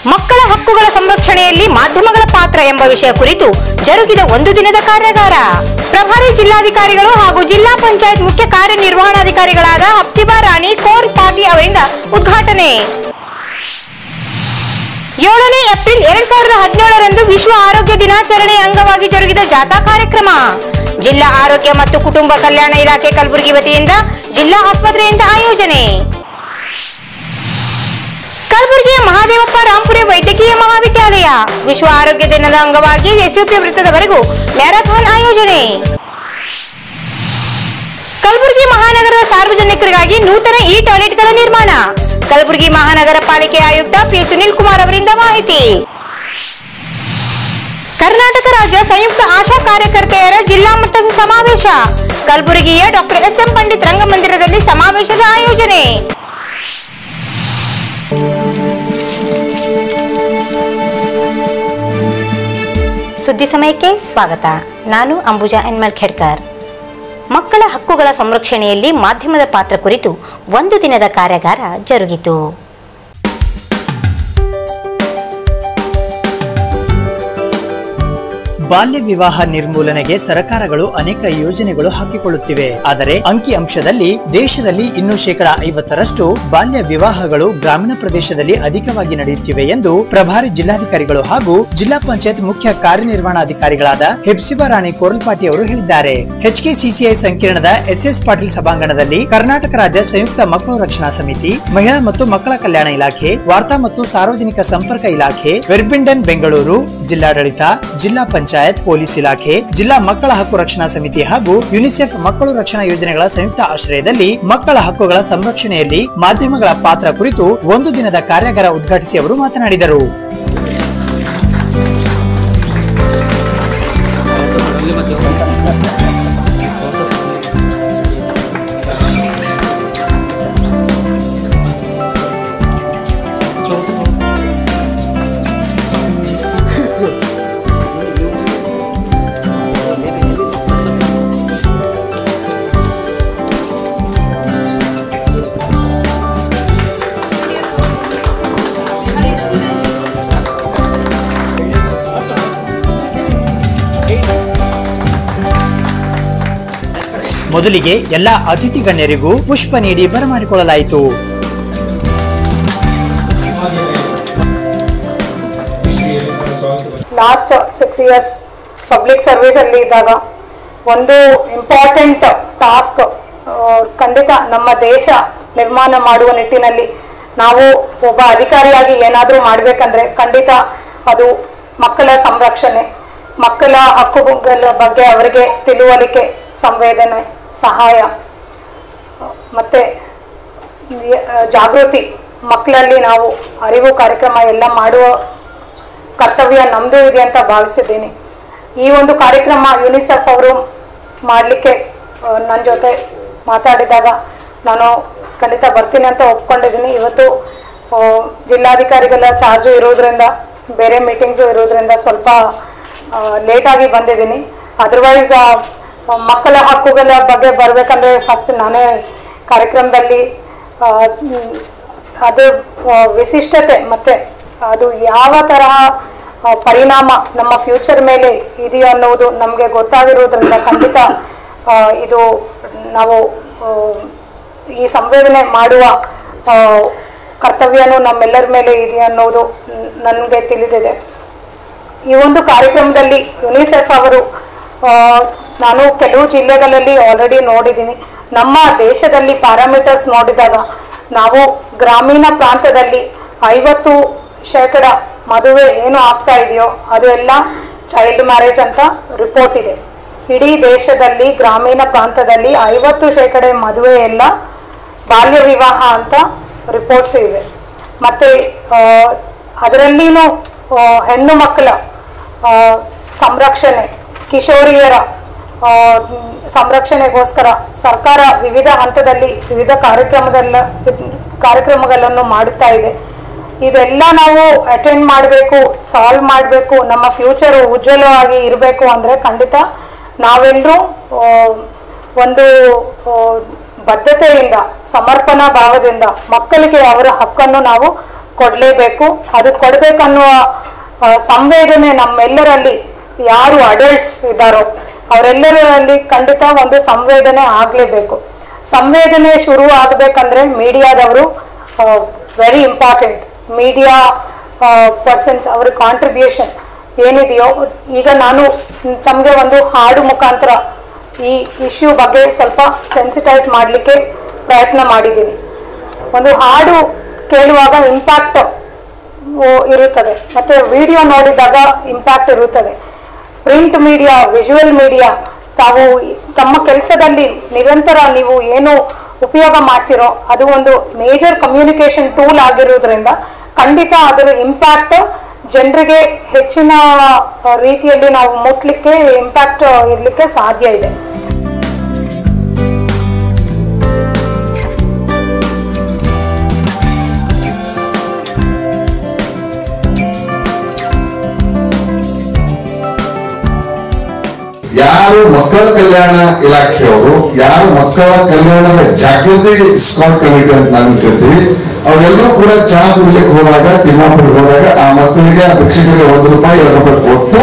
ಮಕ್ಕಳ ಹಕ್ಕುಗಳ ಸಂರಕ್ಷಣೆಯಲ್ಲಿ ಮಾಧ್ಯಮಗಳ ಪಾತ್ರ ಎಂಬ ವಿಷಯ ಕುರಿತು ಜರುಗಿದ ಒಂದು ದಿನದ ಕಾರ್ಯಾಗಾರ ಪ್ರಭಾರಿ ಜಿಲ್ಲಾಧಿಕಾರಿಗಳು ಹಾಗೂ ಜಿಲ್ಲಾ ಪಂಚಾಯತ್ ಮುಖ್ಯ ಕಾರ್ಯನಿರ್ವಹಣಾಧಿಕಾರಿಗಳಾದ ಹಫ್ಸಿಬಾ ರಾಣಿ ಕೋರ್ ಪಾಟಿ ಅವರಿಂದ ಉದ್ಘಾಟನೆ ಏಳನೇ ಏಪ್ರಿಲ್ ಎರಡ್ ಸಾವಿರದ ಹದಿನೇಳರಂದು ವಿಶ್ವ ಆರೋಗ್ಯ ದಿನಾಚರಣೆ ಅಂಗವಾಗಿ ಜರುಗಿದ ಜಾಥಾ ಕಾರ್ಯಕ್ರಮ ಜಿಲ್ಲಾ ಆರೋಗ್ಯ ಮತ್ತು ಕುಟುಂಬ ಕಲ್ಯಾಣ ಇಲಾಖೆ ಕಲಬುರಗಿ ವತಿಯಿಂದ ಜಿಲ್ಲಾ ಆಸ್ಪತ್ರೆಯಿಂದ ಆಯೋಜನೆ ಕಲಬುರಗಿಯ ಮಹಾದೇವಪ್ಪ ರಾಂಪುರೆ ವೈದ್ಯಕೀಯ ಮಹಾವಿದ್ಯಾಲಯ ವಿಶ್ವ ಆರೋಗ್ಯ ದಿನದ ಅಂಗವಾಗಿ ಎಸ್ಯುಪಿ ವೃತ್ತದವರೆಗೂ ಮ್ಯಾರಥಾನ್ ಆಯೋಜನೆ ಕಲಬುರಗಿ ಮಹಾನಗರದ ಸಾರ್ವಜನಿಕರಿಗಾಗಿ ನೂತನ ಇ ಟಾಯ್ಲೆಟ್ಗಳ ನಿರ್ಮಾಣ ಕಲಬುರಗಿ ಮಹಾನಗರ ಪಾಲಿಕೆ ಆಯುಕ್ತ ಪಿ ಸುನಿಲ್ ಕುಮಾರ್ ಅವರಿಂದ ಮಾಹಿತಿ ಕರ್ನಾಟಕ ರಾಜ್ಯ ಸಂಯುಕ್ತ ಆಶಾ ಕಾರ್ಯಕರ್ತೆಯರ ಜಿಲ್ಲಾ ಮಟ್ಟದ ಸಮಾವೇಶ ಕಲಬುರಗಿಯ ಡಾಕ್ಟರ್ ಎಸ್ ಎಂ ಪಂಡಿತ್ ರಂಗಮಂದಿರದಲ್ಲಿ ಸಮಾವೇಶದ ಆಯೋಜನೆ ಸುದ್ದಿ ಸಮಯಕ್ಕೆ ಸ್ವಾಗತ ನಾನು ಅಂಬುಜಾ ಎನ್ಮಲ್ ಖೇಡ್ಕರ್ ಮಕ್ಕಳ ಹಕ್ಕುಗಳ ಸಂರಕ್ಷಣೆಯಲ್ಲಿ ಮಾಧ್ಯಮದ ಪಾತ್ರ ಕುರಿತು ಒಂದು ದಿನದ ಕಾರ್ಯಾಗಾರ ಜರುಗಿತು ಬಾಲ್ಯ ವಿವಾಹ ನಿರ್ಮೂಲನೆಗೆ ಸರ್ಕಾರಗಳು ಅನೇಕ ಯೋಜನೆಗಳು ಹಾಕಿಕೊಳ್ಳುತ್ತಿವೆ ಆದರೆ ಅಂಕಿ ಅಂಶದಲ್ಲಿ ದೇಶದಲ್ಲಿ ಇನ್ನೂ ಶೇಕಡ ಐವತ್ತರಷ್ಟು ಬಾಲ್ಯ ವಿವಾಹಗಳು ಗ್ರಾಮೀಣ ಪ್ರದೇಶದಲ್ಲಿ ಅಧಿಕವಾಗಿ ನಡೆಯುತ್ತಿವೆ ಎಂದು ಪ್ರಭಾರಿ ಜಿಲ್ಲಾಧಿಕಾರಿಗಳು ಹಾಗೂ ಜಿಲ್ಲಾ ಪಂಚಾಯತ್ ಮುಖ್ಯ ಕಾರ್ಯನಿರ್ವಹಣಾಧಿಕಾರಿಗಳಾದ ಹೆಪ್ಸಿಬಾ ರಾಣಿ ಕೋರಲ್ಪಾಟಿ ಅವರು ಹೇಳಿದ್ದಾರೆ ಎಚ್ಕೆಸಿಸಿಐ ಸಂಕೀರ್ಣದ ಎಸ್ಎಸ್ ಪಾಟೀಲ್ ಸಭಾಂಗಣದಲ್ಲಿ ಕರ್ನಾಟಕ ರಾಜ್ಯ ಸಂಯುಕ್ತ ಮಕ್ಕಳು ರಕ್ಷಣಾ ಸಮಿತಿ ಮಹಿಳಾ ಮತ್ತು ಮಕ್ಕಳ ಕಲ್ಯಾಣ ಇಲಾಖೆ ವಾರ್ತಾ ಮತ್ತು ಸಾರ್ವಜನಿಕ ಸಂಪರ್ಕ ಇಲಾಖೆ ವೆರ್ಬಿಂಡನ್ ಬೆಂಗಳೂರು ಜಿಲ್ಲಾಡಳಿತ ಜಿಲ್ಲಾ ಪಂಚಾಯತ್ ಪೊಲೀಸ್ ಇಲಾಖೆ ಜಿಲ್ಲಾ ಮಕ್ಕಳ ಹಕ್ಕು ರಕ್ಷಣಾ ಸಮಿತಿ ಹಾಗೂ ಯುನಿಸೆಫ್ ಮಕ್ಕಳು ರಕ್ಷಣಾ ಯೋಜನೆಗಳ ಸಂಯುಕ್ತ ಆಶ್ರಯದಲ್ಲಿ ಮಕ್ಕಳ ಹಕ್ಕುಗಳ ಸಂರಕ್ಷಣೆಯಲ್ಲಿ ಮಾಧ್ಯಮಗಳ ಪಾತ್ರ ಕುರಿತು ಒಂದು ದಿನದ ಕಾರ್ಯಾಗಾರ ಉದ್ಘಾಟಿಸಿ ಅವರು ಮಾತನಾಡಿದರು ಮೊದಲಿಗೆ ಎಲ್ಲಾ ಅತಿಥಿ ಗಣ್ಯರಿಗೂ ಪುಷ್ಪ ನೀಡಿ ಬರಮಾಡಿಕೊಳ್ಳಲಾಯಿತು last six years public service ಅಲ್ಲಿ ಇದ್ದಾಗ ಒಂದು ಇಂಪಾರ್ಟೆಂಟ್ ಟಾಸ್ಕ್ ಖಂಡಿತ ನಮ್ಮ ದೇಶ ನಿರ್ಮಾಣ ಮಾಡುವ ನಿಟ್ಟಿನಲ್ಲಿ ನಾವು ಒಬ್ಬ ಅಧಿಕಾರಿಯಾಗಿ ಏನಾದರೂ ಮಾಡಬೇಕಂದ್ರೆ ಖಂಡಿತ ಅದು ಮಕ್ಕಳ ಸಂರಕ್ಷಣೆ ಮಕ್ಕಳ ಹಕ್ಕುಗಳ ಬಗ್ಗೆ ಅವರಿಗೆ ತಿಳುವಳಿಕೆ ಸಂವೇದನೆ ಸಹಾಯ ಮತ್ತೆ ಯ- ಜಾಗೃತಿ ಮಕ್ಕಳಲ್ಲಿ ನಾವು ಅರಿವು ಕಾರ್ಯಕ್ರಮ ಎಲ್ಲ ಮಾಡುವ ಕರ್ತವ್ಯ ನಮ್ಮದು ಇದೆ ಅಂತ ಭಾವಿಸಿದ್ದೀನಿ ಈ ಒಂದು ಕಾರ್ಯಕ್ರಮ ಯುನಿಸೆಫ್ ಅವರು ಮಾಡಲಿಕ್ಕೆ ನನ್ನ ಜೊತೆ ಮಾತಾಡಿದಾಗ ನಾನು ಖಂಡಿತ ಬರ್ತೀನಿ ಅಂತ ಒಪ್ಕೊಂಡಿದ್ದೀನಿ ಇವತ್ತು ಆ, ಜಿಲ್ಲಾಧಿಕಾರಿಗಳ ಚಾರ್ಜು ಇರೋದ್ರಿಂದ ಬೇರೆ ಮೀಟಿಂಗ್ಸು ಇರೋದ್ರಿಂದ ಸ್ವಲ್ಪ ಲೇಟಾಗಿ ಬಂದಿದ್ದೀನಿ ಅದರ್ವೈಸ್ ಮಕ್ಕಳ ಹಕ್ಕುಗಳ ಬಗ್ಗೆ ಬರಬೇಕಂದ್ರೆ ಫಸ್ಟ್ ನಾನೇ ಕಾರ್ಯಕ್ರಮದಲ್ಲಿ ಆ, ಮ್, ಅದು ಆ, ವಿಶಿಷ್ಟತೆ ಮತ್ತೆ ಅದು ಯಾವ ತರಹ ಆ, ಪರಿಣಾಮ ನಮ್ಮ ಫ್ಯೂಚರ್ ಮೇಲೆ ಇದೆಯೋ ಅನ್ನೋದು ನಮಗೆ ಗೊತ್ತಾಗಿರೋದ್ರಿಂದ ಖಂಡಿತ ಆ, ಇದು ನಾವು ಆ, ಈ ಸಂವೇದನೆ ಮಾಡುವ ಆ, ಕರ್ತವ್ಯನೂ ನಮ್ಮೆಲ್ಲರ ಮೇಲೆ ಇದೆ ಅನ್ನೋದು ನನಗೆ ತಿಳಿದಿದೆ ಈ ಒಂದು ಕಾರ್ಯಕ್ರಮದಲ್ಲಿ ಯುನಿಸೆಫ್ ಅವರು ಆ, ನಾನು ಕೆಲವು ಜಿಲ್ಲೆಗಳಲ್ಲಿ ಆಲ್ರೆಡಿ ನೋಡಿದ್ದೀನಿ ನಮ್ಮ ದೇಶದಲ್ಲಿ ಪ್ಯಾರಾಮೀಟರ್ಸ್ ನೋಡಿದಾಗ ನಾವು ಗ್ರಾಮೀಣ ಪ್ರಾಂತದಲ್ಲಿ ಐವತ್ತು ಶೇಕಡ ಮದುವೆ ಏನು ಆಗ್ತಾ ಇದೆಯೋ ಅದು ಎಲ್ಲ ಚೈಲ್ಡ್ ಮ್ಯಾರೇಜ್ ಅಂತ ರಿಪೋರ್ಟ್ ಇದೆ ಇಡೀ ದೇಶದಲ್ಲಿ ಗ್ರಾಮೀಣ ಪ್ರಾಂತದಲ್ಲಿ ಐವತ್ತು ಶೇಕಡ ಮದುವೆ ಎಲ್ಲ ಬಾಲ್ಯ ವಿವಾಹ ಅಂತ ರಿಪೋರ್ಟ್ಸ್ ಇವೆ ಮತ್ತೆ ಆ, ಅದರಲ್ಲಿನೂ ಆ, ಹೆಣ್ಣು ಮಕ್ಕಳ ಆ, ಸಂರಕ್ಷಣೆ ಕಿಶೋರಿಯರ ಆ, ಮ್, ಸಂರಕ್ಷಣೆಗೋಸ್ಕರ ಸರ್ಕಾರ ವಿವಿಧ ಹಂತದಲ್ಲಿ ವಿವಿಧ ಕಾರ್ಯಕ್ರಮದಲ್ಲ ಕಾರ್ಯಕ್ರಮಗಳನ್ನು ಮಾಡುತ್ತಾ ಇದೆ ಇದೆಲ್ಲ ನಾವು ಅಟೆಂಡ್ ಮಾಡಬೇಕು ಸಾಲ್ವ್ ಮಾಡಬೇಕು ನಮ್ಮ ಫ್ಯೂಚರ್ ಉಜ್ವಲವಾಗಿ ಇರಬೇಕು ಅಂದರೆ ಖಂಡಿತ ನಾವೆಲ್ಲರೂ ಒಂದು ಆ, ಬದ್ಧತೆಯಿಂದ ಸಮರ್ಪಣಾ ಭಾವದಿಂದ ಮಕ್ಕಳಿಗೆ ಅವರ ಹಕ್ಕನ್ನು ನಾವು ಕೊಡಲೇಬೇಕು ಅದು ಕೊಡಬೇಕನ್ನುವ ಆ, ಸಂವೇದನೆ ನಮ್ಮೆಲ್ಲರಲ್ಲಿ ಯಾರು ಅಡಲ್ಟ್ಸ್ ಇದ್ದಾರೋ ಅವರೆಲ್ಲರಲ್ಲಿ ಖಂಡಿತ ಒಂದು ಸಂವೇದನೆ ಆಗಲೇಬೇಕು ಸಂವೇದನೆ ಶುರು ಆಗಬೇಕಂದ್ರೆ ಮೀಡಿಯಾದವರು ವೆರಿ ಇಂಪಾರ್ಟೆಂಟ್ ಮೀಡಿಯಾ ಪರ್ಸನ್ಸ್ ಅವ್ರ ಕಾಂಟ್ರಿಬ್ಯೂಷನ್ ಏನಿದೆಯೋ ಈಗ ನಾನು ತಮಗೆ ಒಂದು ಹಾಡು ಮುಖಾಂತರ ಈ ಇಶ್ಯೂ ಬಗ್ಗೆ ಸ್ವಲ್ಪ ಸೆನ್ಸಿಟೈಸ್ ಮಾಡಲಿಕ್ಕೆ ಪ್ರಯತ್ನ ಮಾಡಿದ್ದೀನಿ ಒಂದು ಹಾಡು ಕೇಳುವಾಗ ಇಂಪ್ಯಾಕ್ಟ್ ಇರುತ್ತದೆ ಮತ್ತೆ ವಿಡಿಯೋ ನೋಡಿದಾಗ ಇಂಪ್ಯಾಕ್ಟ್ ಇರುತ್ತದೆ ಪ್ರಿಂಟ್ ಮೀಡಿಯಾ ವಿಜುವಲ್ ಮೀಡಿಯಾ ತಾವು ತಮ್ಮ ಕೆಲಸದಲ್ಲಿ ನಿರಂತರ ನೀವು ಏನು ಉಪಯೋಗ ಮಾಡ್ತಿರೋ ಅದು ಒಂದು ಮೇಜರ್ ಕಮ್ಯುನಿಕೇಶನ್ ಟೂಲ್ ಆಗಿರೋದ್ರಿಂದ ಖಂಡಿತ ಅದರ ಇಂಪ್ಯಾಕ್ಟ್ ಜನರಿಗೆ ಹೆಚ್ಚಿನ ಆ, ರೀತಿಯಲ್ಲಿ ನಾವು ಮುಟ್ಲಿಕ್ಕೆ ಇಂಪ್ಯಾಕ್ಟ್ ಇರಲಿಕ್ಕೆ ಸಾಧ್ಯ ಇದೆ ಯಾರು ಮಕ್ಕಳ ಕಲ್ಯಾಣ ಇಲಾಖೆಯವರು ಯಾರು ಮಕ್ಕಳ ಕಲ್ಯಾಣದ ಜಾಗೃತಿ ಸ್ಕಾಟ್ ಕಮಿಟಿ ಅಂತ ನಾವು ಕರಿತೀವಿ ಅವರೆಲ್ಲರೂ ಕೂಡ ಚಹಾ ಕುಡಿಲಿಕ್ಕೆ ಹೋದಾಗ ತಿಮ್ಮಾಪುರಿಗೆ ಹೋದಾಗ ಆ ಮಕ್ಕಳಿಗೆ ಆ ಭಿಕ್ಷಕರಿಗೆ ಒಂದು ರೂಪಾಯಿ ಎರಡು ರೂಪಾಯಿ ಕೊಟ್ಟು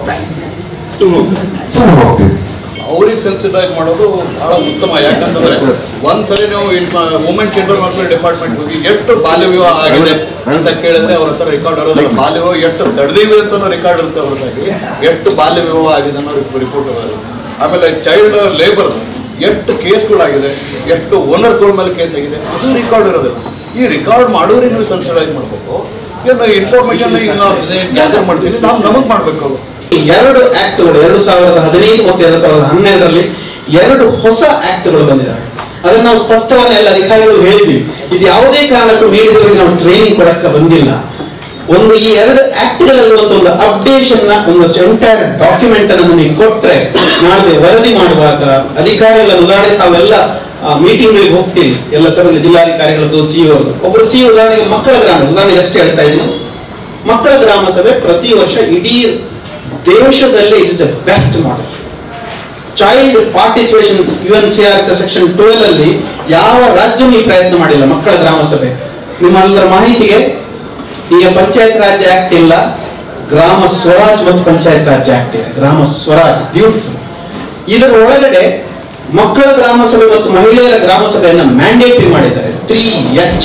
ಸುಮ್ಮನೆ ಹೋಗ್ತೀವಿ ಅವ್ರಿಗೆ ಸೆನ್ಸಿಟೈಸ್ ಮಾಡೋದು ಬಹಳ ಉತ್ತಮ ಯಾಕಂತಂದ್ರೆ ಒಂದ್ಸರಿ ನೀವು ವುಮೆನ್ ಚಿಲ್ಡ್ರನ್ ವೆಲ್ಫೇರ್ ಡಿಪಾರ್ಟ್ಮೆಂಟ್ ಹೋಗಿ ಎಷ್ಟು ಬಾಲ್ಯ ವಿವಾಹ ಆಗಿದೆ ಅಂತ ಕೇಳಿದ್ರೆ ಅವ್ರ ಹತ್ರ ರೆಕಾರ್ಡ್ ಇರೋದಿಲ್ಲ ಬಾಲ್ಯ ವಿವಾಹ ಎಷ್ಟು ತಡೆದೀವಿ ಅಂತ ರೆಕಾರ್ಡ್ ಇರುತ್ತೆ ಹೊರತಾಗಿ ಎಷ್ಟು ಬಾಲ್ಯ ವಿವಾಹ ಆಗಿದೆ ಅನ್ನೋ ರಿಪೋರ್ಟ್ ಇರೋದು ಆಮೇಲೆ ಚೈಲ್ಡ್ ಲೇಬರ್ ಎಷ್ಟು ಕೇಸ್ಗಳಾಗಿದೆ ಎಷ್ಟು ಓನರ್ಸ್ಗಳ ಮೇಲೆ ಕೇಸ್ ಆಗಿದೆ ಅದು ರೆಕಾರ್ಡ್ ಇರೋದಿಲ್ಲ ಈ ರೆಕಾರ್ಡ್ ಮಾಡೋರಿಗೆ ನೀವು ಸೆನ್ಸಿಟೈಸ್ ಮಾಡಬೇಕು ಏನು ಇನ್ಫಾರ್ಮೇಶನ್ ಈಗ ನಾವು ಗ್ಯಾದರ್ ಮಾಡ್ತೀವಿ ನಾವು ನಮಗೆ ಮಾಡಬೇಕು ಅದು ಎರಡು ಆಕ್ಟ್ಗಳು ಎರಡು ಸಾವಿರದ ಹದಿನೈದು ಮತ್ತು ಎರಡು ಸಾವಿರದ ಹನ್ನೆರಡರಲ್ಲಿ ಎರಡು ಹೊಸ ಆಕ್ಟ್ಗಳು ಬಂದಿದ್ದಾವೆ ಅದನ್ನು ನಾವು ಸ್ಪಷ್ಟವಾಗಿ ಎಲ್ಲ ಅಧಿಕಾರಿಗಳು ಹೇಳಿದ್ವಿ ಇದು ಯಾವುದೇ ಕಾರಣಕ್ಕೂ ನೀಡಿದವರಿಗೆ ನಾವು ಟ್ರೈನಿಂಗ್ ಕೊಡಕ್ಕೆ ಬಂದಿಲ್ಲ ಒಂದು ಈ ಎರಡು ಆಕ್ಟ್ಗಳಲ್ಲಿರುವಂತ ಒಂದು ಅಪ್ಡೇಷನ್ ನ ಒಂದು ಎಂಟೈರ್ ಡಾಕ್ಯುಮೆಂಟ್ ಅನ್ನು ನೀವು ಕೊಟ್ರೆ ನಾಳೆ ವರದಿ ಮಾಡುವಾಗ ಅಧಿಕಾರಿಗಳ ಉದಾಹರಣೆ ತಾವೆಲ್ಲ ಮೀಟಿಂಗ್ ಗಳಿಗೆ ಹೋಗ್ತೀವಿ ಎಲ್ಲ ಸಭೆಯಲ್ಲಿ ಜಿಲ್ಲಾಧಿಕಾರಿಗಳದ್ದು ಸಿಇಒ ಒಬ್ಬರು ಸಿಇಒ ಉದಾಹರಣೆಗೆ ಮಕ್ಕಳ ಗ್ರಾಮ ಉದಾಹರಣೆಗೆ ಅಷ್ಟೇ ಹೇಳ್ತಾ ಇದ್ದೀನಿ ಮಕ್ಕಳ ಗ್ರಾಮ ಸಭೆ ಪ್ರತಿ ವರ್ಷ ಇಡೀ ದೇಶದಲ್ಲೇ it is a best model child participation U N C R section twelve ಅಲ್ಲಿ ಯಾವ ರಾಜ್ಯವೂ ಈ ಪ್ರಯತ್ನ ಮಾಡಿಲ್ಲ ಮಕ್ಕಳ ಗ್ರಾಮ ಸಭೆ ನಿಮ್ಮೆಲ್ಲರ ಮಾಹಿತಿಗೆ ಈಗ ಪಂಚಾಯತ್ ರಾಜ್ ಆಕ್ಟ್ ಇಲ್ಲ ಗ್ರಾಮ ಸ್ವರಾಜ್ ಮತ್ತು ಪಂಚಾಯತ್ ರಾಜ್ ಆಕ್ಟ್ ಇದೆ ಗ್ರಾಮ ಸ್ವರಾಜ್ ಬ್ಯೂಟಿಫುಲ್ ಇದರ ಒಳಗಡೆ ಮಕ್ಕಳ ಗ್ರಾಮ ಸಭೆ ಮತ್ತು ಮಹಿಳೆಯರ ಗ್ರಾಮ ಸಭೆಯನ್ನ ಮ್ಯಾಂಡೇಟರಿ ಮಾಡಿದ್ದಾರೆ ತ್ರೀ ಎಚ್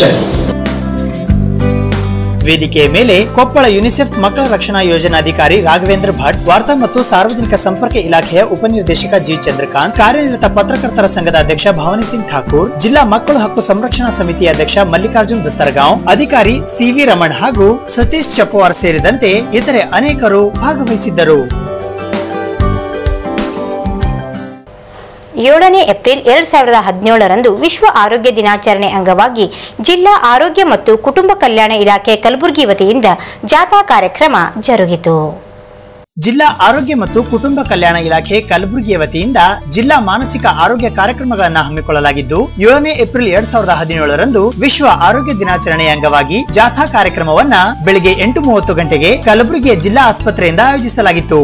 ವೇದಿಕೆಯ ಮೇಲೆ ಕೊಪ್ಪಳ ಯುನಿಸೆಫ್ ಮಕ್ಕಳ ರಕ್ಷಣಾ ಯೋಜನಾಧಿಕಾರಿ ರಾಘವೇಂದ್ರ ಭಟ್ ವಾರ್ತಾ ಮತ್ತು ಸಾರ್ವಜನಿಕ ಸಂಪರ್ಕ ಇಲಾಖೆಯ ಉಪನಿರ್ದೇಶಕ ಜಿ ಚಂದ್ರಕಾಂತ್ ಕಾರ್ಯನಿರತ ಪತ್ರಕರ್ತರ ಸಂಘದ ಅಧ್ಯಕ್ಷ ಭವಾನಿ ಸಿಂಗ್ ಠಾಕೂರ್ ಜಿಲ್ಲಾ ಮಕ್ಕಳ ಹಕ್ಕು ಸಂರಕ್ಷಣಾ ಸಮಿತಿಯ ಅಧ್ಯಕ್ಷ ಮಲ್ಲಿಕಾರ್ಜುನ್ ದತ್ತರ್ಗಾಂವ್ ಅಧಿಕಾರಿ ಸಿವಿ ರಮಣ್ ಹಾಗೂ ಸತೀಶ್ ಚಪವಾರ್ ಸೇರಿದಂತೆ ಇತರೆ ಅನೇಕರು ಭಾಗವಹಿಸಿದ್ದರು ಏಳನೇ ಏಪ್ರಿಲ್ ಎರಡ್ ಸಾವಿರದ ಹದಿನೇಳರಂದು ವಿಶ್ವ ಆರೋಗ್ಯ ದಿನಾಚರಣೆ ಅಂಗವಾಗಿ ಜಿಲ್ಲಾ ಆರೋಗ್ಯ ಮತ್ತು ಕುಟುಂಬ ಕಲ್ಯಾಣ ಇಲಾಖೆ ಕಲಬುರಗಿ ವತಿಯಿಂದ ಜಾಥಾ ಕಾರ್ಯಕ್ರಮ ಜರುಗಿತು ಜಿಲ್ಲಾ ಆರೋಗ್ಯ ಮತ್ತು ಕುಟುಂಬ ಕಲ್ಯಾಣ ಇಲಾಖೆ ಕಲಬುರಗಿಯ ವತಿಯಿಂದ ಜಿಲ್ಲಾ ಮಾನಸಿಕ ಆರೋಗ್ಯ ಕಾರ್ಯಕ್ರಮಗಳನ್ನು ಹಮ್ಮಿಕೊಳ್ಳಲಾಗಿದ್ದು ಏಳನೇ ಏಪ್ರಿಲ್ ಎರಡ್ ಸಾವಿರದ ಹದಿನೇಳರಂದು ವಿಶ್ವ ಆರೋಗ್ಯ ದಿನಾಚರಣೆಯ ಅಂಗವಾಗಿ ಜಾಥಾ ಕಾರ್ಯಕ್ರಮವನ್ನ ಬೆಳಿಗ್ಗೆ ಎಂಟು ಮೂವತ್ತು ಗಂಟೆಗೆ ಕಲಬುರಗಿಯ ಜಿಲ್ಲಾ ಆಸ್ಪತ್ರೆಯಿಂದ ಆಯೋಜಿಸಲಾಗಿತ್ತು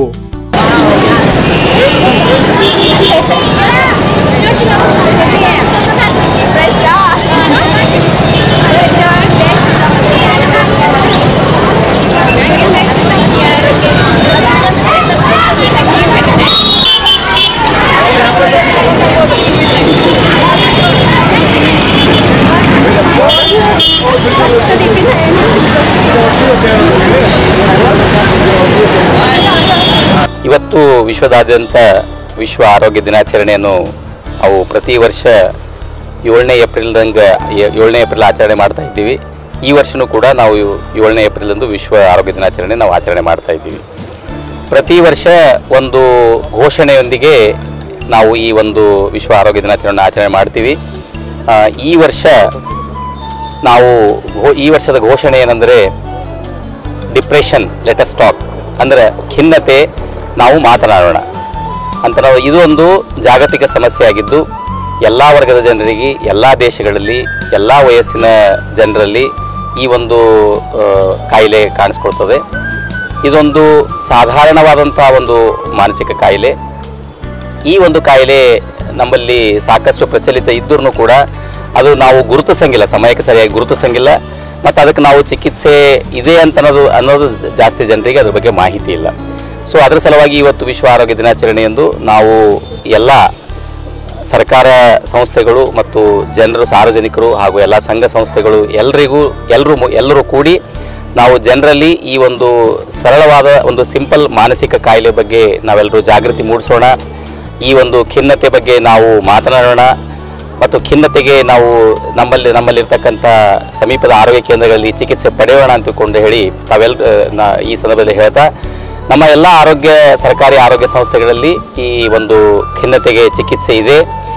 ಇವತ್ತು ವಿಶ್ವದಾದ್ಯಂತ ವಿಶ್ವ ಆರೋಗ್ಯ ದಿನಾಚರಣೆಯನ್ನು ಅವು ಪ್ರತಿ ವರ್ಷ ಏಳನೇ ಏಪ್ರಿಲ್ದಂಗೆ ಏಳನೇ ಏಪ್ರಿಲ್ ಆಚರಣೆ ಮಾಡ್ತಾ ಇದ್ದೀವಿ ಈ ವರ್ಷನೂ ಕೂಡ ನಾವು ಏಳನೇ ಏಪ್ರಿಲ್ ವಿಶ್ವ ಆರೋಗ್ಯ ದಿನಾಚರಣೆ ನಾವು ಆಚರಣೆ ಮಾಡ್ತಾ ಇದ್ದೀವಿ ಪ್ರತಿ ವರ್ಷ ಒಂದು ಘೋಷಣೆಯೊಂದಿಗೆ ನಾವು ಈ ಒಂದು ವಿಶ್ವ ಆರೋಗ್ಯ ದಿನಾಚರಣೆ ಆಚರಣೆ ಮಾಡ್ತೀವಿ ಆ, ಈ ವರ್ಷ ನಾವು ಘೋ- ಈ ವರ್ಷದ ಘೋಷಣೆ ಏನಂದರೆ ಡಿಪ್ರೆಷನ್ ಲೆಟಸ್ ಟಾಕ್ ಅಂದರೆ ಖಿನ್ನತೆ ನಾವು ಮಾತನಾಡೋಣ ಅಂತ ನಾವು ಇದು ಒಂದು ಜಾಗತಿಕ ಸಮಸ್ಯೆ ಆಗಿದ್ದು ಎಲ್ಲ ವರ್ಗದ ಜನರಿಗೆ ಎಲ್ಲ ದೇಶಗಳಲ್ಲಿ ಎಲ್ಲ ವಯಸ್ಸಿನ ಜನರಲ್ಲಿ ಈ ಒಂದು ಆ, ಕಾಯಿಲೆ ಕಾಣಿಸ್ಕೊಳ್ತದೆ ಇದೊಂದು ಸಾಧಾರಣವಾದಂಥ ಒಂದು ಮಾನಸಿಕ ಕಾಯಿಲೆ ಈ ಒಂದು ಕಾಯಿಲೆ ನಮ್ಮಲ್ಲಿ ಸಾಕಷ್ಟು ಪ್ರಚಲಿತ ಇದ್ದರೂ ಕೂಡ ಅದು ನಾವು ಗುರುತಿಸಂಗಿಲ್ಲ ಸಮಯಕ್ಕೆ ಸರಿಯಾಗಿ ಗುರುತಿಸಂಗಿಲ್ಲ ಮತ್ತು ಅದಕ್ಕೆ ನಾವು ಚಿಕಿತ್ಸೆ ಇದೆ ಅಂತ ಅನ್ನೋದು ಅನ್ನೋದು ಜ- ಜಾಸ್ತಿ ಜನರಿಗೆ ಅದ್ರ ಬಗ್ಗೆ ಮಾಹಿತಿ ಇಲ್ಲ ಸೊ ಅದರ ಸಲುವಾಗಿ ಇವತ್ತು ವಿಶ್ವ ಆರೋಗ್ಯ ದಿನಾಚರಣೆಯಂದು ನಾವು ಎಲ್ಲ ಸರ್ಕಾರ ಸಂಸ್ಥೆಗಳು ಮತ್ತು ಜನರು ಸಾರ್ವಜನಿಕರು ಹಾಗೂ ಎಲ್ಲ ಸಂಘ ಸಂಸ್ಥೆಗಳು ಎಲ್ರಿಗೂ ಎಲ್ಲರೂ ಎಲ್ಲರೂ ಕೂಡಿ ನಾವು ಜನರಲ್ಲಿ ಈ ಒಂದು ಸರಳವಾದ ಒಂದು ಸಿಂಪಲ್ ಮಾನಸಿಕ ಕಾಯಿಲೆ ಬಗ್ಗೆ ನಾವೆಲ್ಲರೂ ಜಾಗೃತಿ ಮೂಡಿಸೋಣ ಈ ಒಂದು ಖಿನ್ನತೆ ಬಗ್ಗೆ ನಾವು ಮಾತನಾಡೋಣ ಮತ್ತು ಖಿನ್ನತೆಗೆ ನಾವು ನಮ್ಮಲ್ಲಿ ನಮ್ಮಲ್ಲಿರ್ತಕ್ಕಂಥ ಸಮೀಪದ ಆರೋಗ್ಯ ಕೇಂದ್ರಗಳಲ್ಲಿ ಚಿಕಿತ್ಸೆ ಪಡೆಯೋಣ ಅಂತಕೊಂಡು ಹೇಳಿ ತಾವೆಲ್ಲ ನಾ ಈ ಸಂದರ್ಭದಲ್ಲಿ ಹೇಳ್ತಾ ನಮ್ಮ ಎಲ್ಲ ಆರೋಗ್ಯ ಸರ್ಕಾರಿ ಆರೋಗ್ಯ ಸಂಸ್ಥೆಗಳಲ್ಲಿ ಈ ಒಂದು ಖಿನ್ನತೆಗೆ ಚಿಕಿತ್ಸೆ ಇದೆ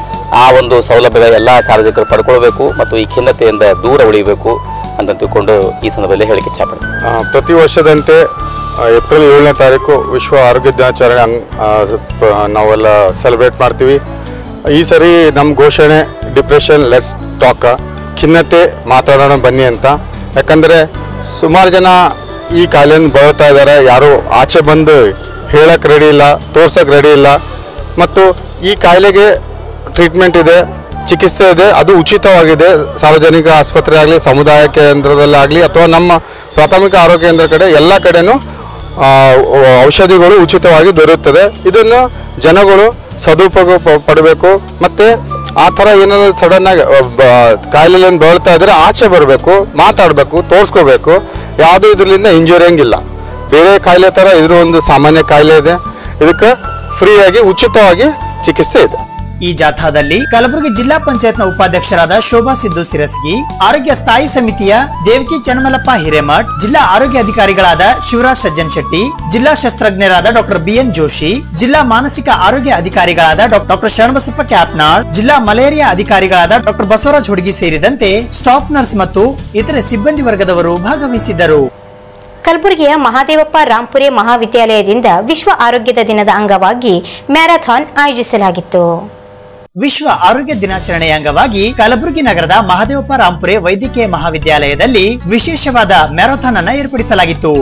ಆ ಒಂದು ಸೌಲಭ್ಯ ಎಲ್ಲ ಸಾರ್ವಜನಿಕರು ಪಡ್ಕೊಳ್ಬೇಕು ಮತ್ತು ಈ ಖಿನ್ನತೆಯಿಂದ ದೂರ ಉಳಿಬೇಕು ಅಂತ ತಿಳ್ಕೊಂಡು ಈ ಸಂದರ್ಭದಲ್ಲಿ ಹೇಳಿಕೆ ಇಚ್ಛಪಡ್ತೀನಿ ಆ, ಪ್ರತಿ ವರ್ಷದಂತೆ ಆ, ಏಪ್ರಿಲ್ ಏಳನೇ ತಾರೀಕು ವಿಶ್ವ ಆರೋಗ್ಯ ದಿನಾಚರಣೆ ಅಂಗ್ ಆ, ಪ- ನಾವೆಲ್ಲ ಸೆಲೆಬ್ರೇಟ್ ಮಾಡ್ತೀವಿ ಈ ಸರಿ ನಮ್ಮ ಘೋಷಣೆ ಡಿಪ್ರೆಷನ್ ಲೆಸ್ ಟಾಕ ಖಿನ್ನತೆ ಮಾತಾಡೋಣ ಬನ್ನಿ ಅಂತ ಯಾಕಂದರೆ ಸುಮಾರು ಜನ ಈ ಕಾಯಿಲೆಯನ್ನು ಬಳಲ್ತಾ ಇದ್ದಾರೆ ಯಾರು ಆಚೆ ಬಂದು ಹೇಳಕ್ಕೆ ರೆಡಿ ಇಲ್ಲ ತೋರ್ಸಕ್ಕೆ ರೆಡಿ ಇಲ್ಲ ಮತ್ತು ಈ ಕಾಯಿಲೆಗೆ ಟ್ರೀಟ್ಮೆಂಟ್ ಇದೆ ಚಿಕಿತ್ಸೆ ಇದೆ ಅದು ಉಚಿತವಾಗಿದೆ ಸಾರ್ವಜನಿಕ ಆಸ್ಪತ್ರೆ ಆಗಲಿ ಸಮುದಾಯ ಕೇಂದ್ರದಲ್ಲಾಗಲಿ ಅಥವಾ ನಮ್ಮ ಪ್ರಾಥಮಿಕ ಆರೋಗ್ಯ ಕೇಂದ್ರ ಕಡೆ ಎಲ್ಲ ಕಡೆನೂ ಆ, ಔಷಧಿಗಳು ಉಚಿತವಾಗಿ ದೊರೆಯುತ್ತದೆ ಇದನ್ನು ಜನಗಳು ಸದುಪಯೋಗ ಪ- ಪಡಬೇಕು ಮತ್ತು ಆ ಥರ ಏನಾದ್ರು ಸಡನ್ನಾಗಿ ಕಾಯಿಲೆಯನ್ನು ಬಳಲ್ತಾ ಇದ್ರೆ ಆಚೆ ಬರಬೇಕು ಮಾತಾಡಬೇಕು ತೋರಿಸ್ಕೋಬೇಕು ಯಾವುದೂ ಇದರಿಂದ ಇಂಜುರಿ ಹಂಗಿಲ್ಲ ಬೇರೆ ಕಾಯಿಲೆ ಥರ ಇದ್ರ ಒಂದು ಸಾಮಾನ್ಯ ಕಾಯಿಲೆ ಇದೆ ಇದಕ್ಕೆ ಫ್ರೀಯಾಗಿ ಉಚಿತವಾಗಿ ಚಿಕಿತ್ಸೆ ಇದೆ ಈ ಜಾಥಾದಲ್ಲಿ ಕಲಬುರಗಿ ಜಿಲ್ಲಾ ಪಂಚಾಯತ್ನ ಉಪಾಧ್ಯಕ್ಷರಾದ ಶೋಭಾ ಸಿದ್ದು ಸಿರಸ್ಗಿ ಆರೋಗ್ಯ ಸ್ಥಾಯಿ ಸಮಿತಿಯ ದೇವಕಿ ಚನ್ನಮಲಪ್ಪ ಹಿರೇಮಠ್ ಜಿಲ್ಲಾ ಆರೋಗ್ಯ ಅಧಿಕಾರಿಗಳಾದ ಶಿವರಾಜ್ ಸಜ್ಜನ್ ಶೆಟ್ಟಿ ಜಿಲ್ಲಾ ಶಸ್ತ್ರಜ್ಞರಾದ ಡಾಕ್ಟರ್ ಬಿಎನ್ ಜೋಶಿ ಜಿಲ್ಲಾ ಮಾನಸಿಕ ಆರೋಗ್ಯ ಅಧಿಕಾರಿಗಳಾದ ಡಾಕ್ಟರ್ ಶರಣಬಸಪ್ಪ ಕ್ಯಾಪ್ನಾಳ್ ಜಿಲ್ಲಾ ಮಲೇರಿಯಾ ಅಧಿಕಾರಿಗಳಾದ ಡಾಕ್ಟರ್ ಬಸವರಾಜ್ ಹುಡುಗಿ ಸೇರಿದಂತೆ ಸ್ಟಾಫ್ ನರ್ಸ್ ಮತ್ತು ಇತರೆ ಸಿಬ್ಬಂದಿ ವರ್ಗದವರು ಭಾಗವಹಿಸಿದ್ದರು ಕಲಬುರಗಿಯ ಮಹಾದೇವಪ್ಪ ರಾಂಪುರೆ ಮಹಾವಿದ್ಯಾಲಯದಿಂದ ವಿಶ್ವ ಆರೋಗ್ಯದ ದಿನದ ಅಂಗವಾಗಿ ಮ್ಯಾರಥಾನ್ ಆಯೋಜಿಸಲಾಗಿತ್ತು ವಿಶ್ವ ಆರೋಗ್ಯ ದಿನಾಚರಣೆಯ ಅಂಗವಾಗಿ ಕಲಬುರಗಿ ನಗರದ ಮಹದೇವಪ್ಪ ರಾಂಪುರೆ ವೈದ್ಯಕೀಯ ಮಹಾವಿದ್ಯಾಲಯದಲ್ಲಿ ವಿಶೇಷವಾದ ಮ್ಯಾರಥಾನ್ ಅನ್ನ ಏರ್ಪಡಿಸಲಾಗಿತ್ತು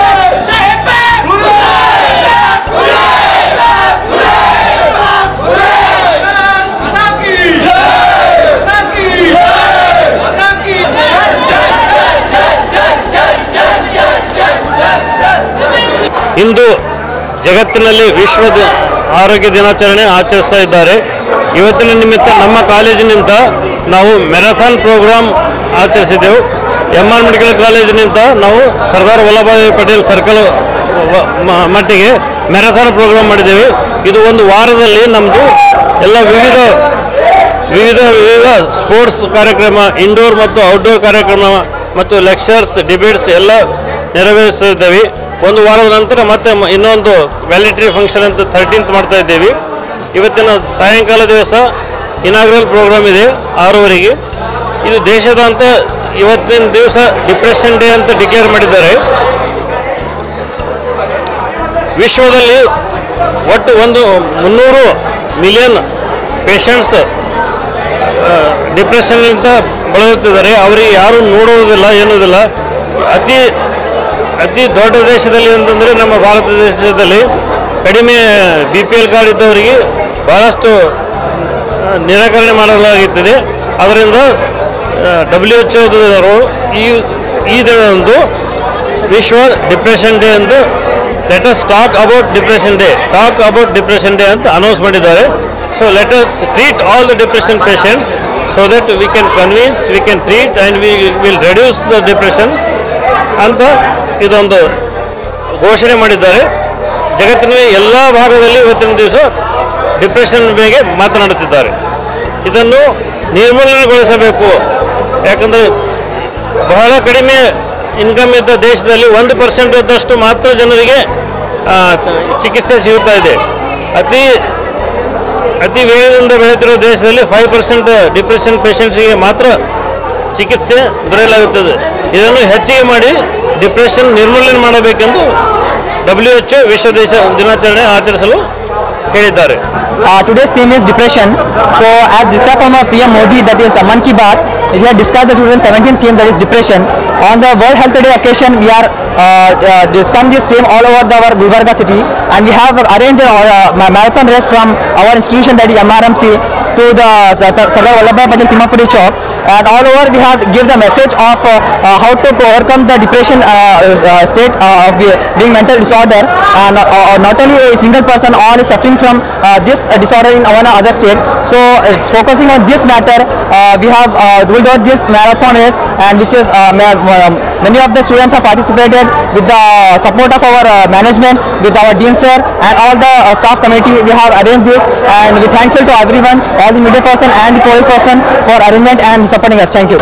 ಇಂದು ಜಗತ್ತಿನಲ್ಲಿ ವಿಶ್ವ ದಿ- ಆರೋಗ್ಯ ದಿನಾಚರಣೆ ಆಚರಿಸ್ತಾ ಇದ್ದಾರೆ ಇವತ್ತಿನ ನಿಮಿತ್ತ ನಮ್ಮ ಕಾಲೇಜಿನಿಂದ ನಾವು ಮ್ಯಾರಥಾನ್ ಪ್ರೋಗ್ರಾಮ್ ಆಚರಿಸಿದೆವು ಎಮ್ ಆರ್ ಮೆಡಿಕಲ್ ಕಾಲೇಜಿನಿಂದ ನಾವು ಸರ್ದಾರ್ ವಲ್ಲಭಾಯ್ ಪಟೇಲ್ ಸರ್ಕಲ್ ವ- ಮ- ಮಟ್ಟಿಗೆ ಮ್ಯಾರಥಾನ್ ಪ್ರೋಗ್ರಾಮ್ ಮಾಡಿದ್ದೇವೆ ಇದು ಒಂದು ವಾರದಲ್ಲಿ ನಮ್ಮದು ಎಲ್ಲ ವಿವಿಧ ವಿವಿಧ ವಿವಿಧ ಸ್ಪೋರ್ಟ್ಸ್ ಕಾರ್ಯಕ್ರಮ ಇಂಡೋರ್ ಮತ್ತು ಔಟ್ಡೋರ್ ಕಾರ್ಯಕ್ರಮ ಮತ್ತು ಲೆಕ್ಚರ್ಸ್ ಡಿಬೇಟ್ಸ್ ಎಲ್ಲ ನೆರವೇರಿಸಿದ್ದೇವೆ ಒಂದು ವಾರದ ನಂತರ ಮತ್ತೆ ಮ- ಇನ್ನೊಂದು ವ್ಯಾಲಿಟರಿ ಫಂಕ್ಷನ್ ಅಂತ ಥರ್ಟೀನ್ತ್ ಮಾಡ್ತಾ ಇದ್ದೇವೆ ಇವತ್ತಿನ ಸಾಯಂಕಾಲ ದಿವಸ ಇನಾಗ್ರಲ್ ಪ್ರೋಗ್ರಾಮ್ ಇದೆ ಆರೂವರೆಗೆ ಇದು ದೇಶದಾದ್ಯಂತ ಇವತ್ತಿನ ದಿವಸ ಡಿಪ್ರೆಷನ್ ಡೇ ಅಂತ ಡಿಕ್ಲೇರ್ ಮಾಡಿದ್ದಾರೆ ವಿಶ್ವದಲ್ಲಿ ಒಟ್ಟು ಒಂದು ಮುನ್ನೂರು ಮಿಲಿಯನ್ ಪೇಷಂಟ್ಸ್ ಡಿಪ್ರೆಷನ್ನಿಂದ ಬಳಲುತ್ತಿದ್ದಾರೆ ಅವರಿಗೆ ಯಾರೂ ನೋಡುವುದಿಲ್ಲ ಎನ್ನುವುದಿಲ್ಲ ಅತಿ ಅತಿ ದೊಡ್ಡ ದೇಶದಲ್ಲಿ ಅಂತಂದರೆ ನಮ್ಮ ಭಾರತ ದೇಶದಲ್ಲಿ ಕಡಿಮೆ ಬಿ ಪಿ ಎಲ್ ಕಾರ್ಡ್ ಇದ್ದವರಿಗೆ ಬಹಳಷ್ಟು ಆ, ನಿರಾಕರಣೆ ಮಾಡಲಾಗುತ್ತದೆ ಅದರಿಂದ ಡಬ್ಲ್ಯೂ ಎಚ್ ಓದವರು ಈ ಈ ದಿನದಂದು ವಿಶ್ವ ಡಿಪ್ರೆಷನ್ ಡೇ ಎಂದು let us talk about depression day talk about depression day ಅಂತ ಅನೌನ್ಸ್ ಮಾಡಿದ್ದಾರೆ so let us treat all the depression patients so that we can convince we can treat and we will reduce the depression ಅಂತ ಇದೊಂದು ಘೋಷಣೆ ಮಾಡಿದ್ದಾರೆ ಜಗತ್ತಿನ ಎಲ್ಲ ಭಾಗದಲ್ಲಿ ಇವತ್ತಿನ ದಿವಸ ಡಿಪ್ರೆಷನ್ ಬಗ್ಗೆ ಮಾತನಾಡುತ್ತಿದ್ದಾರೆ ಇದನ್ನು ನಿರ್ಮೂಲನೆಗೊಳಿಸಬೇಕು ಯಾಕಂದರೆ ಬಹಳ ಕಡಿಮೆ ಇನ್ಕಮ್ ಇದ್ದ ದೇಶದಲ್ಲಿ ಒಂದು ಪರ್ಸೆಂಟ್ ಇದ್ದಷ್ಟು ಮಾತ್ರ ಜನರಿಗೆ ಆ, ತ- ಚಿಕಿತ್ಸೆ ಸಿಗುತ್ತಾ ಇದೆ ಅತಿ ಅತಿ ವೇಗದಿಂದ ಬೆಳೆಯುತ್ತಿರುವ ದೇಶದಲ್ಲಿ ಫೈವ್ ಪರ್ಸೆಂಟ್ ಡಿಪ್ರೆಷನ್ ಪೇಷಂಟ್ಸ್ಗೆ ಮಾತ್ರ ಚಿಕಿತ್ಸೆ ದೊರೆಯಲಾಗುತ್ತದೆ ಇದನ್ನು ಹೆಚ್ಚಿಗೆ ಮಾಡಿ ಡಿಪ್ರೆಷನ್ ನಿರ್ಮೂಲನೆ ಮಾಡಬೇಕೆಂದು ಡಬ್ಲ್ಯೂ ಎಚ್ ವಿಶ್ವ ದೇಶ ದಿನಾಚರಣೆ ಆಚರಿಸಲು ಹೇಳಿದ್ದಾರೆ Uh, today's theme is depression. So, as discussed from our PM Modi, that is uh, Man Ki Baat, he had discussed the 2017 theme that is depression. On the World Health Day occasion, we are uh, uh, they spun this team all over the, our Gulbarga city and we have arranged a uh, ma- marathon race from our institution that is MRMC to the uh, Sardar Vallabhbhai Patel Timapuri Chowk and all over we have give the message of uh, uh, how to overcome the depression uh, uh, state uh, of be- being mental disorder and uh, uh, not only a single person all is suffering from uh, this uh, disorder in one other state so uh, focusing on this matter uh, we have uh, rolled out this marathon race and which is uh, ma- um, many of the students have participated with the support of our uh, management with our dean sir and all the uh, staff committee we have arranged this and we thankful to everyone all the media person and the police person for arrangement and supporting us thank you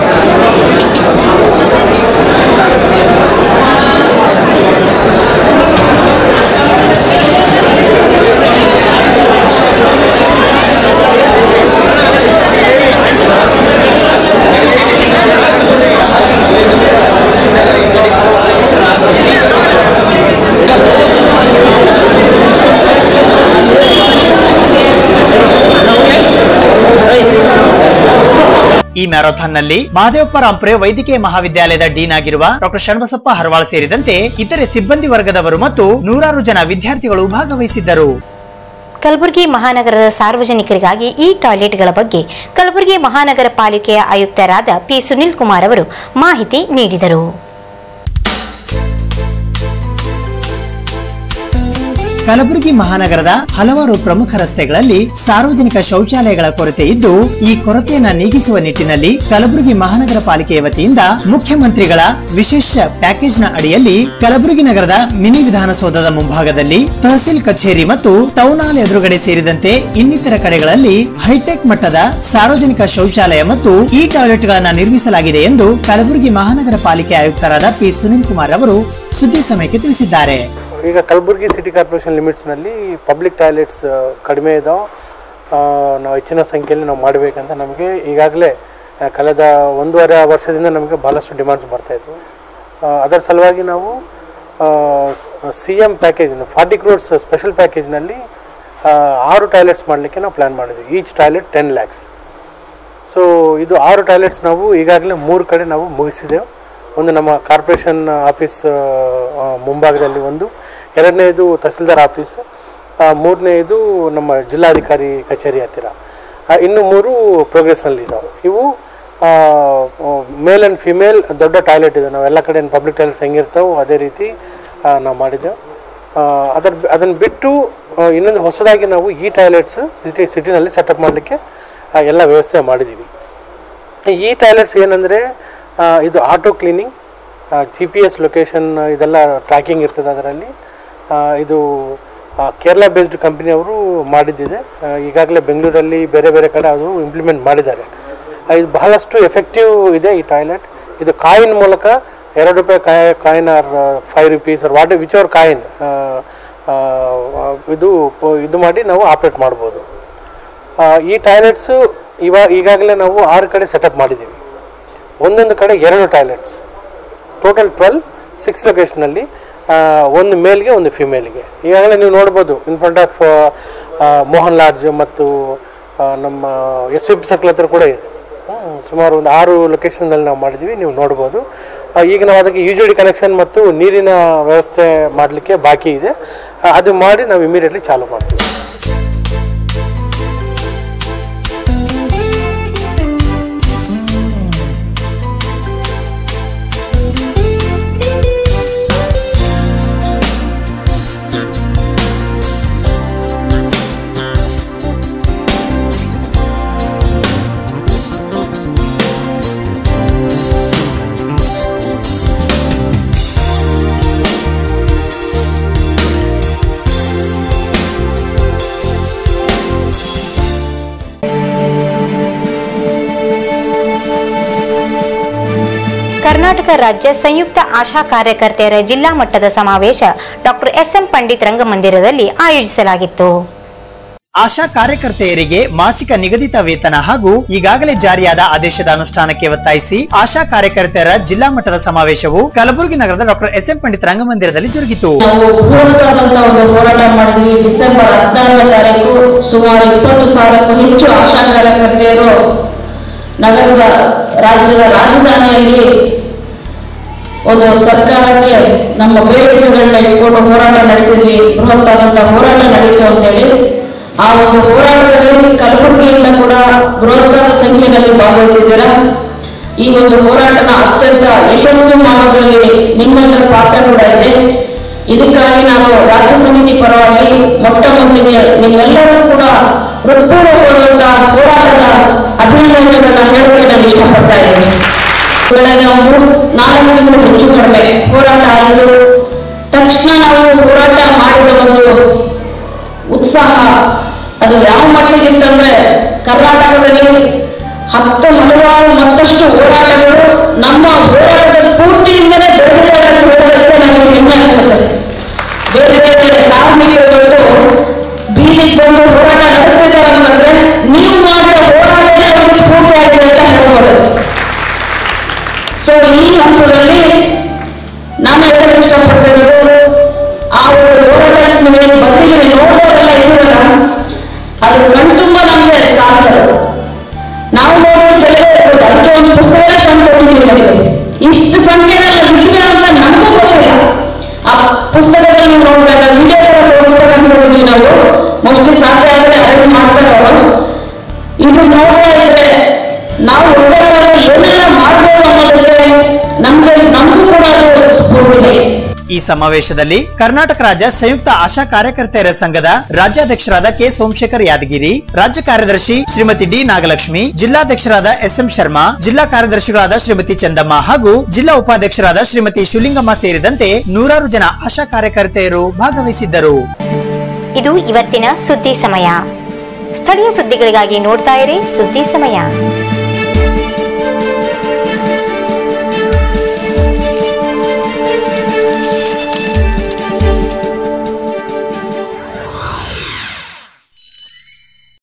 ಈ ಮ್ಯಾರಥಾನ್ನಲ್ಲಿ ಮಹದೇವಪ್ಪ ರಾಂಪುರೆ ವೈದ್ಯಕೀಯ ಮಹಾವಿದ್ಯಾಲಯದ dean ಆಗಿರುವ doctor Sharanabasappa ಹರವಾಳ್ ಸೇರಿದಂತೆ ಇತರೆ ಸಿಬ್ಬಂದಿ ವರ್ಗದವರು ಮತ್ತು ನೂರಾರು ಜನ ವಿದ್ಯಾರ್ಥಿಗಳು ಭಾಗವಹಿಸಿದ್ದರು ಕಲಬುರಗಿ ಮಹಾನಗರದ ಸಾರ್ವಜನಿಕರಿಗಾಗಿ ಈ ಟಾಯ್ಲೆಟ್ಗಳ ಬಗ್ಗೆ ಕಲಬುರಗಿ ಮಹಾನಗರ ಪಾಲಿಕೆಯ ಆಯುಕ್ತರಾದ ಪಿ ಸುನಿಲ್ ಕುಮಾರ್ ಅವರು ಮಾಹಿತಿ ನೀಡಿದರು ಕಲಬುರಗಿ ಮಹಾನಗರದ ಹಲವಾರು ಪ್ರಮುಖ ರಸ್ತೆಗಳಲ್ಲಿ ಸಾರ್ವಜನಿಕ ಶೌಚಾಲಯಗಳ ಕೊರತೆ ಇದ್ದು ಈ ಕೊರತೆಯನ್ನ ನೀಗಿಸುವ ನಿಟ್ಟಿನಲ್ಲಿ ಕಲಬುರಗಿ ಮಹಾನಗರ ಪಾಲಿಕೆಯ ವತಿಯಿಂದ ಮುಖ್ಯಮಂತ್ರಿಗಳ ವಿಶೇಷ ಪ್ಯಾಕೇಜ್ನ ಅಡಿಯಲ್ಲಿ ಕಲಬುರಗಿ ನಗರದ ಮಿನಿ ವಿಧಾನಸೌಧದ ಮುಂಭಾಗದಲ್ಲಿ ತಹಸೀಲ್ ಕಚೇರಿ ಮತ್ತು ಟೌನ್ ಹಾಲ್ ಎದುರುಗಡೆ ಸೇರಿದಂತೆ ಇನ್ನಿತರ ಕಡೆಗಳಲ್ಲಿ ಹೈಟೆಕ್ ಮಟ್ಟದ ಸಾರ್ವಜನಿಕ ಶೌಚಾಲಯ ಮತ್ತು ಈ ಟಾಯ್ಲೆಟ್ಗಳನ್ನ ನಿರ್ಮಿಸಲಾಗಿದೆ ಎಂದು ಕಲಬುರಗಿ ಮಹಾನಗರ ಪಾಲಿಕೆ ಆಯುಕ್ತರಾದ ಪಿ ಸುನಿಲ್ ಕುಮಾರ್ ಅವರು ಸುದ್ದಿ ಸಮಯಕ್ಕೆ ತಿಳಿಸಿದ್ದಾರೆ ಈಗ ಕಲಬುರಗಿ ಸಿಟಿ ಕಾರ್ಪೊರೇಷನ್ ಲಿಮಿಟ್ಸ್ನಲ್ಲಿ ಪಬ್ಲಿಕ್ ಟಾಯ್ಲೆಟ್ಸ್ ಕಡಿಮೆ ಇದಾವೆ ನಾವು ಹೆಚ್ಚಿನ ಸಂಖ್ಯೆಯಲ್ಲಿ ನಾವು ಮಾಡಬೇಕಂತ ನಮಗೆ ಈಗಾಗಲೇ ಆ, ಕಳೆದ ಒಂದೂವರೆ ವರ್ಷದಿಂದ ನಮಗೆ ಭಾಳಷ್ಟು ಡಿಮಾಂಡ್ಸ್ ಬರ್ತಾಯಿದ್ವು ಅದರ ಸಲುವಾಗಿ ನಾವು ಸಿ ಎಮ್ ಪ್ಯಾಕೇಜ್ನ ಫಾರ್ಟಿ ಕ್ರೋರ್ಸ್ ಸ್ಪೆಷಲ್ ಪ್ಯಾಕೇಜ್ನಲ್ಲಿ ಆರು ಟಾಯ್ಲೆಟ್ಸ್ ಮಾಡಲಿಕ್ಕೆ ನಾವು ಪ್ಲ್ಯಾನ್ ಮಾಡಿದ್ವಿ each toilet ten lakhs so ಇದು ಆರು ಟಾಯ್ಲೆಟ್ಸ್ ನಾವು ಈಗಾಗಲೇ ಮೂರು ಕಡೆ ನಾವು ಮುಗಿಸಿದೆವು ಒಂದು ನಮ್ಮ ಕಾರ್ಪೊರೇಷನ್ ಆಫೀಸ್ ಆ, ಮುಂಭಾಗದಲ್ಲಿ ಒಂದು ಎರಡನೇದು ತಹಸೀಲ್ದಾರ್ ಆಫೀಸ್ ಆ, ಮೂರನೇದು ನಮ್ಮ ಜಿಲ್ಲಾಧಿಕಾರಿ ಕಚೇರಿ ಹತ್ತಿರ ಆ, ಇನ್ನು ಮೂರು ಪ್ರೋಗ್ರೆಸ್ನಲ್ಲಿ ಇದ್ದಾವೆ ಇವು ಮೇಲ್ ಆ್ಯಂಡ್ ಫಿಮೇಲ್ ದೊಡ್ಡ ಟಾಯ್ಲೆಟ್ ಇದೆ ನಾವು ಎಲ್ಲ ಕಡೆ ಪಬ್ಲಿಕ್ ಟಾಯ್ಲೆಟ್ಸ್ ಹೆಂಗಿರ್ತಾವೆ ಅದೇ ರೀತಿ ಆ, ನಾವು ಮಾಡಿದ್ದೆವು ಆ, ಅದರ ಅದನ್ನು ಬಿಟ್ಟು ಆ, ಇನ್ನೊಂದು ಹೊಸದಾಗಿ ನಾವು ಈ ಟಾಯ್ಲೆಟ್ಸ್ ಸಿಟಿ ಸಿಟಿನಲ್ಲಿ ಸೆಟಪ್ ಮಾಡಲಿಕ್ಕೆ ಎಲ್ಲ ವ್ಯವಸ್ಥೆ ಮಾಡಿದ್ದೀವಿ ಈ ಟಾಯ್ಲೆಟ್ಸ್ ಏನಂದರೆ ಇದು auto cleaning G P S location ಇದೆಲ್ಲ ಟ್ರ್ಯಾಕಿಂಗ್ ಇರ್ತದೆ ಅದರಲ್ಲಿ ಆ, ಇದು ಆ, ಕೇರಳ ಬೇಸ್ಡ್ ಕಂಪ್ನಿಯವರು ಮಾಡಿದ್ದಿದೆ ಆ, ಈಗಾಗಲೇ ಬೆಂಗಳೂರಲ್ಲಿ ಬೇರೆ ಬೇರೆ ಕಡೆ ಅದು ಇಂಪ್ಲಿಮೆಂಟ್ ಮಾಡಿದ್ದಾರೆ ಆ, ಇದು ಬಹಳಷ್ಟು ಎಫೆಕ್ಟಿವ್ ಇದೆ ಈ ಟಾಯ್ಲೆಟ್ ಇದು ಕಾಯಿನ್ ಮೂಲಕ ಎರಡು ರೂಪಾಯಿ ಕಾಯಿ coin or five rupees or what which our coin ಇದು ಪ- ಇದು ಮಾಡಿ ನಾವು ಆಪ್ರೇಟ್ ಮಾಡ್ಬೋದು ಆ, ಈ ಟಾಯ್ಲೆಟ್ಸು ಇವಾಗ ಈಗಾಗಲೇ ನಾವು ಆರು ಕಡೆ ಸೆಟಪ್ ಮಾಡಿದ್ದೀವಿ ಒಂದೊಂದು ಕಡೆ ಎರಡು ಟಾಯ್ಲೆಟ್ಸ್ ಟೋಟಲ್ ಟ್ವೆಲ್ ಸಿಕ್ಸ್ ಲೊಕೇಶನಲ್ಲಿ ಒಂದು ಮೇಲ್ಗೆ ಒಂದು ಫಿಮೇಲ್ಗೆ ಈಗಾಗಲೇ ನೀವು ನೋಡ್ಬೋದು in front of Mohan lodge ಮತ್ತು ಆ, ನಮ್ಮ ಎಸ್ ವಿ ಪಿ ಸರ್ಕಲ್ ಹತ್ರ ಕೂಡ ಇದೆ ಹ್ಮ್, ಸುಮಾರು ಒಂದು ಆರು ಲೊಕೇಶನ್ದಲ್ಲಿ ನಾವು ಮಾಡಿದ್ವಿ ನೀವು ನೋಡ್ಬೋದು ಆ, ಈಗ ನಾವು ಅದಕ್ಕೆ ಯು ಜಿ ಡಿ ಕನೆಕ್ಷನ್ ಮತ್ತು ನೀರಿನ ವ್ಯವಸ್ಥೆ ಮಾಡಲಿಕ್ಕೆ ಬಾಕಿ ಇದೆ ಆ, ಅದು ಮಾಡಿ ನಾವು ಇಮಿಡಿಯೇಟ್ಲಿ ಚಾಲೂ ಮಾಡ್ತೀವಿ ಕರ್ನಾಟಕ ರಾಜ್ಯ ಸಂಯುಕ್ತ ಆಶಾ ಕಾರ್ಯಕರ್ತೆಯರ ಜಿಲ್ಲಾ ಮಟ್ಟದ ಸಮಾವೇಶ ಡಾಕ್ಟರ್ ಎಸ್ಎಂ ಪಂಡಿತ್ ರಂಗಮಂದಿರದಲ್ಲಿ ಆಯೋಜಿಸಲಾಗಿತ್ತು ಆಶಾ ಕಾರ್ಯಕರ್ತೆಯರಿಗೆ ಮಾಸಿಕ ನಿಗದಿತ ವೇತನ ಹಾಗೂ ಈಗಾಗಲೇ ಜಾರಿಯಾದ ಆದೇಶದ ಅನುಷ್ಠಾನಕ್ಕೆ ಒತ್ತಾಯಿಸಿ ಆಶಾ ಕಾರ್ಯಕರ್ತೆಯರ ಜಿಲ್ಲಾ ಮಟ್ಟದ ಸಮಾವೇಶವು ಕಲಬುರಗಿ ನಗರದ ಡಾಕ್ಟರ್ ಎಸ್ ಎಂ ಪಂಡಿತ್ ರಂಗಮಂದಿರದಲ್ಲಿ ಜರುಗಿತು ನಾವು ಪೂರ್ಣವಾದಂತ ಒಂದು ಹೋರಾಟ ಮಾಡಿದ್ವಿ ಡಿಸೆಂಬರ್ ಹದಿನಾರನೇ ತಾರೀಕು ಸುಮಾರು ಇಪ್ಪತ್ತು ಸಾವಿರಕ್ಕೂ ಹೆಚ್ಚು ಆಶಾ ಕಾರ್ಯಕರ್ತೆಯರು ನಗರದ ರಾಜ್ಯದ ರಾಜಧಾನಿಯಲ್ಲಿ ಒಂದು ಸರ್ಕಾರಕ್ಕೆ ನಮ್ಮ ಬೇಡಿಕೆಗಳನ್ನ ಇಟ್ಕೊಂಡು ಹೋರಾಟ ನಡೆಸಿದ್ವಿ ಬೃಹತ್ತಾದಂತ ಹೋರಾಟ ನಡೀತು ಅಂತೇಳಿ ಆ ಒಂದು ಹೋರಾಟದಲ್ಲಿ ಕಲಬುರಗಿಯಿಂದ ಕೂಡ ಬೃಹತ್ತಾದ ಸಂಖ್ಯೆಯಲ್ಲಿ ಭಾಗವಹಿಸಿದ್ದೀರಾ ಈ ಒಂದು ಹೋರಾಟನ ಅತ್ಯಂತ ಯಶಸ್ವಿ ಮಾಡೋದ್ರಲ್ಲಿ ನಿಮ್ಮೆಲ್ಲರ ಪಾತ್ರ ಕೂಡ ಇದೆ ಇದಕ್ಕಾಗಿ ನಾನು ರಾಜ್ಯ ಸಮಿತಿ ಪರವಾಗಿ ಮೊಟ್ಟ ಮೊದಲಿಗೆ ನಿಮ್ಮೆಲ್ಲರೂ ಕೂಡ ಹೃತ್ಪೂರ್ವಕವಾದಂತಹ ಹೋರಾಟದ ಅಭಿನಂದನೆಗಳನ್ನ ಹೇಳೋಕೆ ನಾನು ಇಷ್ಟಪಡ್ತಾ ಇದ್ದೀನಿ ಬೆಳಗ್ಗೆ ಮೂರು ನಾಲ್ಕು ತಿಂಗಳು ಹೆಚ್ಚು ಕಡಿಮೆ ಹೋರಾಟ ಆಯಿತು ತಕ್ಷಣ ನಾವು ಹೋರಾಟ ಮಾಡಿದ ಒಂದು ಉತ್ಸಾಹ ಅದು ಯಾವ ಮಟ್ಟಿಗೆ ಇತ್ತಂದ್ರೆ ಕರ್ನಾಟಕದಲ್ಲಿ ಹತ್ತು ಹಲವಾರು ಮತ್ತಷ್ಟು ಹೋರಾಟಗಳು ನಮ್ಮ ಹೋರಾಟದ ಸ್ಫೂರ್ತಿಯಿಂದಲೇ ಬೆಳೆದಿದೆ ಅಂತ ಹೇಳೋದಕ್ಕೆ ನಮಗೆ ಹೆಮ್ಮೆ ಅನಿಸುತ್ತೆ ಬೇರೆ ಬೇರೆ ಕಾರ್ಮಿಕರುಗಳು ಬೀದಿಗೆ ಬಂದು ಹೋರಾಟ ನಡೆಸ್ತಿದ್ದಾರೆ ಅಂತಂದ್ರೆ ನೀವು ಮಾಡಿದ ಹೋರಾಟನೇ ಒಂದು ಸ್ಫೂರ್ತಿ ಆಗಿದೆ ಅಂತ ಹೇಳ್ಬೋದು ಸೊ ಈ ಹಂತದಲ್ಲಿ ನಾನು ಹೇಳಕ್ ಇಷ್ಟಪಡ್ತಿರೋದು ಆ ಒಂದು ಹೋರಾಟ ನೀವು ಬಂದಿದ್ದೀರಿ ನೋಡೋದೆಲ್ಲ ಇದ್ದೀರಲ್ಲ ಅದು ಕಣ್ತುಂಬ ನಮಗೆ ಸಾಧ್ಯ ನಾವು ನೋಡೋದು ಬೆಳಗ್ಗೆ ಇರ್ಬೋದು ಅದಕ್ಕೆ ಒಂದು ಪುಸ್ತಕ ತಂದು ಕೊಟ್ಟಿದ್ದೀವಿ ನಮಗೆ ಇಷ್ಟು ಸಂಖ್ಯೆಯಲ್ಲಿ ಇದ್ದೀರಾ ಅಂತ ನಮಗೂ ಗೊತ್ತಿಲ್ಲ ಆ ಪುಸ್ತಕದಲ್ಲಿ ನೀವು ನೋಡಿದಾಗ ವಿಡಿಯೋ ಕೂಡ ತೋರಿಸ್ಬೇಕಂತ ನೋಡಿದ್ವಿ ನಾವು ಮೋಸ್ಟ್ಲಿ ಸಾಧ್ಯ ಆದರೆ ಅರೇಂಜ್ ಮಾಡ್ತಾರೆ ಅವರು ಇದು ನೋಡ್ತಾ ಇದ್ರೆ ನಾವು ಒಟ್ಟಾಗಿ ಏನೆಲ್ಲ ಮಾಡ್ಬೋದು ಅನ್ನೋದಕ್ಕೆ ನಮ್ಗೆ ನಮಗೂ ಕೂಡ ಅದು ಸ್ಫೂರ್ತಿ ಈ ಸಮಾವೇಶದಲ್ಲಿ ಕರ್ನಾಟಕ ರಾಜ್ಯ ಸಂಯುಕ್ತ ಆಶಾ ಕಾರ್ಯಕರ್ತೆಯರ ಸಂಘದ ರಾಜ್ಯಾಧ್ಯಕ್ಷರಾದ ಕೆ ಸೋಮಶೇಖರ್ ಯಾದಗಿರಿ ರಾಜ್ಯ ಕಾರ್ಯದರ್ಶಿ ಶ್ರೀಮತಿ ಡಿ ನಾಗಲಕ್ಷ್ಮಿ ಜಿಲ್ಲಾಧ್ಯಕ್ಷರಾದ ಎಸ್ ಎಂ ಶರ್ಮಾ ಜಿಲ್ಲಾ ಕಾರ್ಯದರ್ಶಿಗಳಾದ ಶ್ರೀಮತಿ ಚಂದಮ್ಮ ಹಾಗೂ ಜಿಲ್ಲಾ ಉಪಾಧ್ಯಕ್ಷರಾದ ಶ್ರೀಮತಿ ಶಿವಲಿಂಗಮ್ಮ ಸೇರಿದಂತೆ ನೂರಾರು ಜನ ಆಶಾ ಕಾರ್ಯಕರ್ತೆಯರು ಭಾಗವಹಿಸಿದ್ದರು ಇದು ಇವತ್ತಿನ ಸುದ್ದಿ ಸಮಯ ಸ್ಥಳೀಯ ಸುದ್ದಿಗಳಿಗಾಗಿ ನೋಡ್ತಾ ಇರಿ ಸುದ್ದಿ ಸಮಯ